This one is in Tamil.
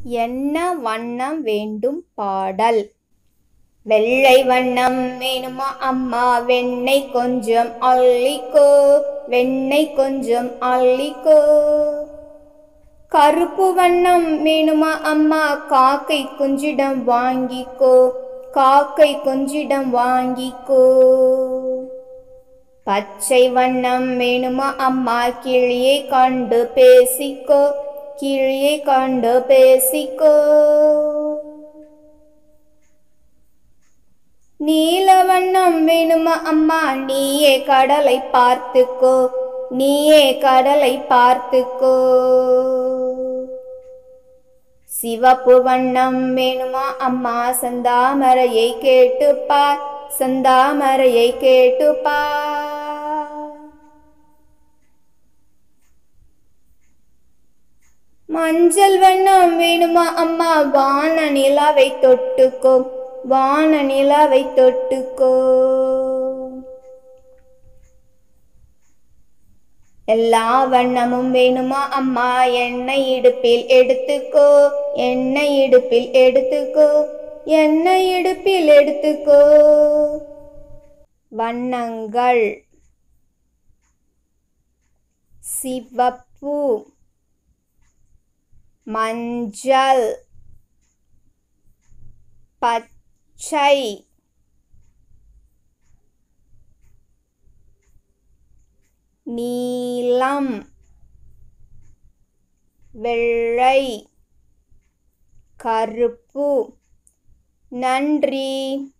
என்ன வண்ணம் வேண்டும் பாடல் வெள்ளை வண்ணம் வேணுமா அம்மா வெண்ணெய் கொஞ்சம் அள்ளிக்கோ வெண்ணெய் கொஞ்சம் அள்ளிக்கோ கருப்பு வண்ணம் வேணுமா அம்மா காக்கை குஞ்சிடம் வாங்கிக்கோ காக்கை குஞ்சிடம் வாங்கிக்கோ பச்சை வண்ணம் வேணுமா அம்மா கிளியை கண்டு பேசிக்கோ கிளியை கண்டு பேசிக்கோ நீல வண்ணம் வேணுமா அம்மா நீயே கடலை பார்த்துக்கோ நீயே கடலை பார்த்துக்கோ சிவப்பு வண்ணம் வேணுமா அம்மா சந்தாமரையை கேட்டுப்பார் சந்தாமரையை கேட்டுப்பார் மஞ்சள் வண்ணம் வேணுமா அம்மா வான நிலாவை தொட்டுக்கோ வான நிலாவை தொட்டுக்கோ எல்லா வண்ணமும் வேணுமா அம்மா எண்ணெய் இடுப்பில் எடுத்துக்கோ எண்ணெய் இடுப்பில் எடுத்துக்கோ எண்ணெய் இடுப்பில் எடுத்துக்கோ வண்ணங்கள் சிவப்பு மஞ்சள் பச்சை நீலம் வெள்ளை கருப்பு நன்றி